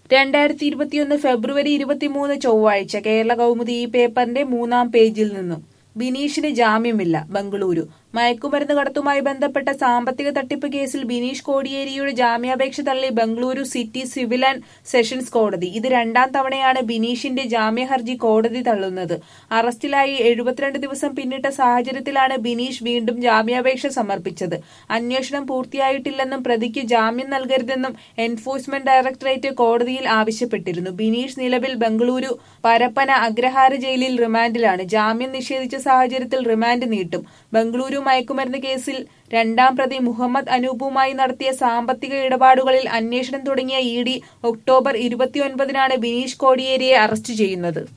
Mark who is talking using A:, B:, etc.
A: രണ്ടായിരത്തി ഇരുപത്തിയൊന്ന് ഫെബ്രുവരി ഇരുപത്തിമൂന്ന് ചൊവ്വാഴ്ച കേരള കൗമുദി ഈ പേപ്പറിന്റെ മൂന്നാം പേജിൽ നിന്നും ബിനീഷിന് ജാമ്യമില്ല ബംഗളൂരു മയക്കുമരുന്ന് കടത്തുമായി ബന്ധപ്പെട്ട സാമ്പത്തിക തട്ടിപ്പ് കേസിൽ ബിനീഷ് കോടിയേരിയുടെ ജാമ്യാപേക്ഷ തള്ളി Bengaluru city civil and sessions കോടതി ഇത് രണ്ടാം തവണയാണ് ബിനീഷിന്റെ ജാമ്യ ഹർജി കോടതി തള്ളുന്നത് അറസ്റ്റിലായി എഴുപത്തിരണ്ട് ദിവസം പിന്നിട്ട സാഹചര്യത്തിലാണ് ബിനീഷ് വീണ്ടും ജാമ്യാപേക്ഷ സമർപ്പിച്ചത് അന്വേഷണം പൂർത്തിയായിട്ടില്ലെന്നും പ്രതിക്ക് ജാമ്യം നൽകരുതെന്നും എൻഫോഴ്സ്മെന്റ് ഡയറക്ടറേറ്റ് കോടതിയിൽ ആവശ്യപ്പെട്ടിരുന്നു ബിനീഷ് നിലവിൽ ബംഗളൂരു പരപ്പന അഗ്രഹാര ജയിലിൽ റിമാൻഡിലാണ് ജാമ്യം നിഷേധിച്ച സാഹചര്യത്തിൽ റിമാൻഡ് നീട്ടും ബംഗളൂരു മയക്കുമരുന്ന് കേസിൽ രണ്ടാം പ്രതി മുഹമ്മദ് അനൂപുമായി നടത്തിയ സാമ്പത്തിക ഇടപാടുകളിൽ അന്വേഷണം തുടങ്ങിയ ഇ ഡി ഒക്ടോബർ ഇരുപത്തിയൊൻപതിനാണ് ബിനീഷ് കോടിയേരിയെ അറസ്റ്റ് ചെയ്യുന്നത്